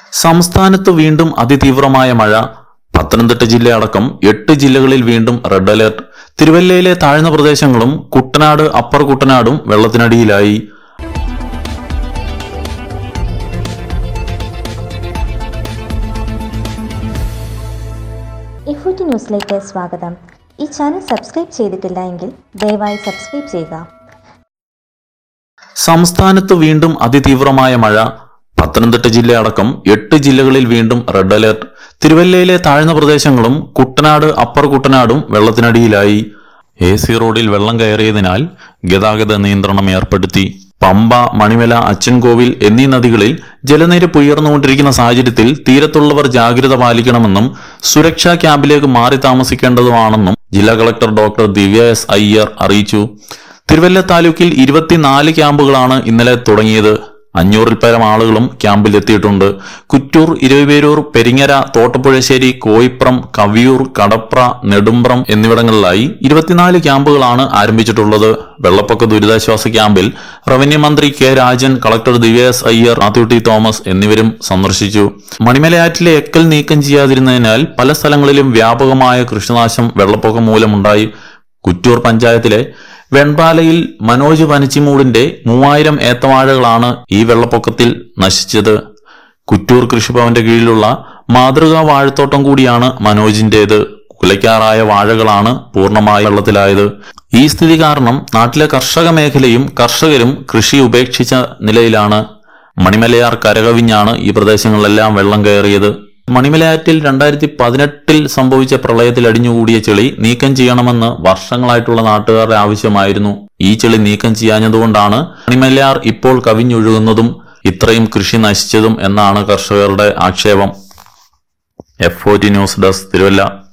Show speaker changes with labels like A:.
A: സംസ്ഥാനത്ത് വീണ്ടും അതിതീവ്രമായ മഴ പത്തനംതിട്ട ജില്ലയടക്കം എട്ട് ജില്ലകളിൽ വീണ്ടും റെഡ് അലർട്ട് തിരുവല്ലയിലെ താഴ്ന്ന പ്രദേശങ്ങളും കുട്ടനാട് അപ്പർ കുട്ടനാടും വെള്ളത്തിനടിയിലായി
B: ഇഫൂറ്റി ന്യൂസിലേക്ക് സ്വാഗതം ഈ ചാനൽ സബ്സ്ക്രൈബ് ചെയ്തിട്ടില്ല എങ്കിൽ ദയവായി സബ്സ്ക്രൈബ് ചെയ്യുക
A: സംസ്ഥാനത്ത് വീണ്ടും അതിതീവ്രമായ മഴ പത്തനംതിട്ട ജില്ലയടക്കം എട്ട് ജില്ലകളിൽ വീണ്ടും റെഡ് അലർട്ട് തിരുവല്ലയിലെ താഴ്ന്ന പ്രദേശങ്ങളും കുട്ടനാട് അപ്പർ കുട്ടനാടും വെള്ളത്തിനടിയിലായി എ സി റോഡിൽ വെള്ളം കയറിയതിനാൽ ഗതാഗത നിയന്ത്രണം ഏർപ്പെടുത്തി പമ്പ മണിമല അച്ചൻകോവിൽ എന്നീ നദികളിൽ ജലനിരപ്പ് ഉയർന്നുകൊണ്ടിരിക്കുന്ന സാഹചര്യത്തിൽ തീരത്തുള്ളവർ ജാഗ്രത പാലിക്കണമെന്നും സുരക്ഷാ ക്യാമ്പിലേക്ക് മാറി താമസിക്കേണ്ടതുമാണെന്നും ജില്ലാ collector doctor Divya S Iyer അറിയിച്ചു തിരുവല്ല താലൂക്കിൽ ഇരുപത്തിനാല് ക്യാമ്പുകളാണ് ഇന്നലെ തുടങ്ങിയത് അഞ്ഞൂറിൽ പരം ആളുകളും ക്യാമ്പിൽ എത്തിയിട്ടുണ്ട് കുറ്റൂർ ഇരുപേരൂർ പെരിങ്ങര തോട്ടപ്പുഴശ്ശേരി കോയിപ്രം കവിയൂർ കടപ്ര നെടുമ്പ്രം എന്നിവിടങ്ങളിലായി ഇരുപത്തിനാല് ക്യാമ്പുകളാണ് ആരംഭിച്ചിട്ടുള്ളത് വെള്ളപ്പൊക്ക ദുരിതാശ്വാസ ക്യാമ്പിൽ റവന്യൂ മന്ത്രി K Rajan collector Divya S Iyer Mathew T Thomas എന്നിവരും സന്ദർശിച്ചു മണിമലയാറ്റിലെ എക്കൽ നീക്കം ചെയ്യാതിരുന്നതിനാൽ പല സ്ഥലങ്ങളിലും വ്യാപകമായ കൃഷിനാശം വെള്ളപ്പൊക്കം മൂലമുണ്ടായി കുറ്റൂർ പഞ്ചായത്തിലെ വെൺപാലയിൽ മനോജ് പനച്ചിമൂടിന്റെ മൂവായിരം ഏത്തവാഴകളാണ് ഈ വെള്ളപ്പൊക്കത്തിൽ നശിച്ചത് കുറ്റൂർ കൃഷിഭവന്റെ കീഴിലുള്ള മാതൃകാ വാഴത്തോട്ടം കൂടിയാണ് മനോജിന്റേത് കുലയ്ക്കാറായ വാഴകളാണ് പൂർണ്ണമായി വെള്ളത്തിലായത് ഈ സ്ഥിതി കാരണം നാട്ടിലെ കർഷക മേഖലയും കർഷകരും കൃഷി ഉപേക്ഷിച്ച നിലയിലാണ് മണിമലയാർ കരകവിഞ്ഞാണ് ഈ പ്രദേശങ്ങളിലെല്ലാം വെള്ളം കയറിയത് മണിമലയാറ്റിൽ രണ്ടായിരത്തി പതിനെട്ടിൽ സംഭവിച്ച പ്രളയത്തിൽ അടിഞ്ഞുകൂടിയ ചെളി നീക്കം ചെയ്യണമെന്ന് വർഷങ്ങളായിട്ടുള്ള നാട്ടുകാരുടെ ആവശ്യമായിരുന്നു ഈ ചെളി നീക്കം ചെയ്യാഞ്ഞതുകൊണ്ടാണ് മണിമലയാർ ഇപ്പോൾ കവിഞ്ഞൊഴുകുന്നതും ഇത്രയും കൃഷി നശിച്ചതും എന്നാണ് കർഷകരുടെ ആക്ഷേപം എഫ് ന്യൂസ് ഡെസ്ക് തിരുവല്ല